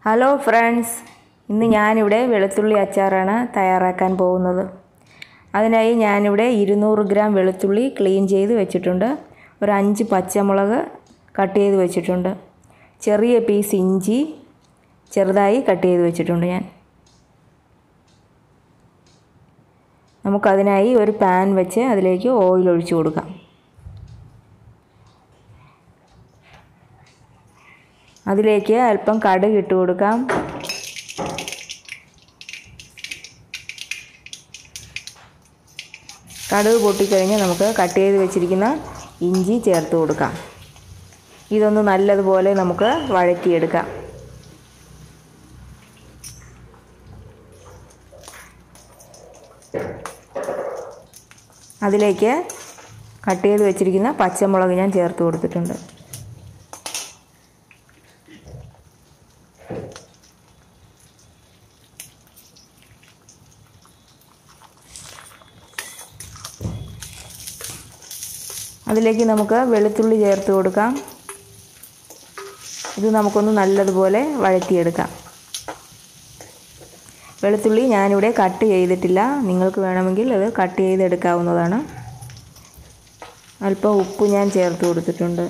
hello friends ഇന്ന് ഞാനിവിടെ വെളുത്തുള്ളി അച്ചാറാണ് തയ്യാറാക്കാൻ പോകുന്നത് അതിനായി ഞാനിവിടെ ഇരുന്നൂറ് ഗ്രാം വെളുത്തുള്ളി ക്ലീൻ ചെയ്ത് വെച്ചിട്ടുണ്ട് ഒരു അഞ്ച് പച്ചമുളക് കട്ട് ചെയ്ത് വെച്ചിട്ടുണ്ട് ചെറിയ പീസ് ഇഞ്ചി ചെറുതായി കട്ട് ചെയ്ത് വെച്ചിട്ടുണ്ട് ഞാൻ നമുക്കതിനായി ഒരു പാൻ വെച്ച് അതിലേക്ക് ഓയിൽ ഒഴിച്ചു കൊടുക്കാം അതിലേക്ക് അല്പം കടുക് ഇട്ട് കൊടുക്കാം കടുക് പൊട്ടിക്കഴിഞ്ഞ് നമുക്ക് കട്ട് ചെയ്ത് വെച്ചിരിക്കുന്ന ഇഞ്ചി ചേർത്ത് കൊടുക്കാം ഇതൊന്ന് നല്ലതുപോലെ നമുക്ക് വഴറ്റിയെടുക്കാം അതിലേക്ക് കട്ട് ചെയ്ത് വെച്ചിരിക്കുന്ന പച്ചമുളക് ഞാൻ ചേർത്ത് കൊടുത്തിട്ടുണ്ട് അതിലേക്ക് നമുക്ക് വെളുത്തുള്ളി ചേർത്ത് കൊടുക്കാം ഇത് നമുക്കൊന്ന് നല്ലതുപോലെ വഴറ്റിയെടുക്കാം വെളുത്തുള്ളി ഞാനിവിടെ കട്ട് ചെയ്തിട്ടില്ല നിങ്ങൾക്ക് വേണമെങ്കിൽ അത് കട്ട് ചെയ്തെടുക്കാവുന്നതാണ് അല്പം ഉപ്പ് ഞാൻ ചേർത്ത് കൊടുത്തിട്ടുണ്ട്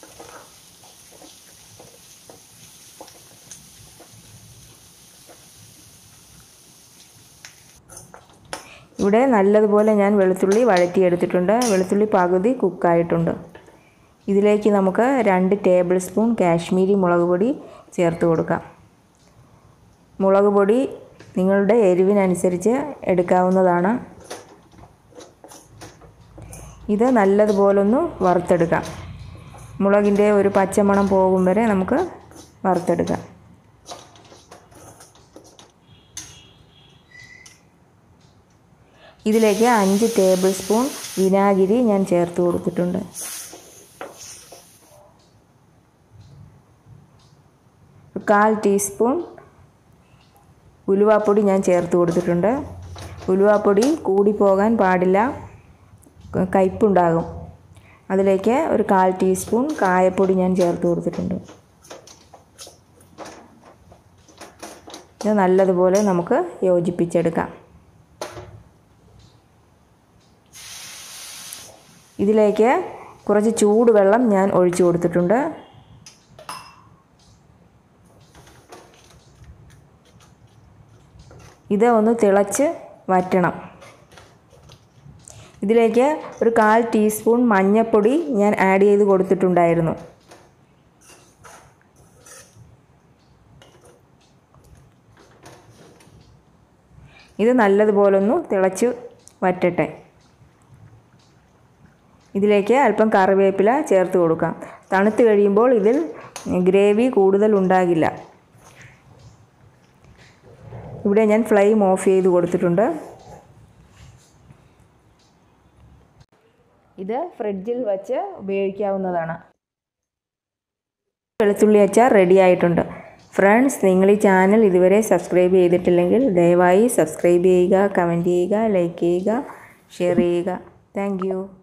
ഇവിടെ നല്ലതുപോലെ ഞാൻ വെളുത്തുള്ളി വഴറ്റിയെടുത്തിട്ടുണ്ട് വെളുത്തുള്ളി പകുതി കുക്കായിട്ടുണ്ട് ഇതിലേക്ക് നമുക്ക് രണ്ട് ടേബിൾ സ്പൂൺ കാശ്മീരി മുളക് പൊടി ചേർത്ത് കൊടുക്കാം മുളക് പൊടി നിങ്ങളുടെ എരിവിനനുസരിച്ച് എടുക്കാവുന്നതാണ് ഇത് നല്ലതുപോലൊന്ന് വറുത്തെടുക്കാം മുളകിൻ്റെ ഒരു പച്ചമണം പോകും വരെ നമുക്ക് വറുത്തെടുക്കാം ഇതിലേക്ക് അഞ്ച് ടേബിൾ സ്പൂൺ വിനാഗിരി ഞാൻ ചേർത്ത് കൊടുത്തിട്ടുണ്ട് കാൽ ടീസ്പൂൺ ഉലുവാപ്പൊടി ഞാൻ ചേർത്ത് കൊടുത്തിട്ടുണ്ട് ഉലുവാപ്പൊടി കൂടിപ്പോകാൻ പാടില്ല കയ്പുണ്ടാകും അതിലേക്ക് ഒരു കാൽ ടീസ്പൂൺ കായപ്പൊടി ഞാൻ ചേർത്ത് കൊടുത്തിട്ടുണ്ട് ഇത് നല്ലതുപോലെ നമുക്ക് യോജിപ്പിച്ചെടുക്കാം ഇതിലേക്ക് കുറച്ച് ചൂടുവെള്ളം ഞാൻ ഒഴിച്ചു കൊടുത്തിട്ടുണ്ട് ഇത് ഒന്ന് തിളച്ച് വറ്റണം ഇതിലേക്ക് ഒരു കാൽ ടീസ്പൂൺ മഞ്ഞൾപ്പൊടി ഞാൻ ആഡ് ചെയ്ത് കൊടുത്തിട്ടുണ്ടായിരുന്നു ഇത് നല്ലതുപോലൊന്ന് തിളച്ച് വറ്റട്ടെ ഇതിലേക്ക് അല്പം കറിവേപ്പില ചേർത്ത് കൊടുക്കാം തണുത്ത് കഴിയുമ്പോൾ ഇതിൽ ഗ്രേവി കൂടുതൽ ഉണ്ടാകില്ല ഇവിടെ ഞാൻ ഫ്ലെയിം ഓഫ് ചെയ്ത് കൊടുത്തിട്ടുണ്ട് ഇത് ഫ്രിഡ്ജിൽ വച്ച് ഉപയോഗിക്കാവുന്നതാണ് വെളുത്തുള്ളി അച്ചാർ റെഡി ആയിട്ടുണ്ട് ഫ്രണ്ട്സ് നിങ്ങൾ ഈ ചാനൽ ഇതുവരെ സബ്സ്ക്രൈബ് ചെയ്തിട്ടില്ലെങ്കിൽ ദയവായി സബ്സ്ക്രൈബ് ചെയ്യുക കമൻറ്റ് ചെയ്യുക ലൈക്ക് ചെയ്യുക ഷെയർ ചെയ്യുക താങ്ക്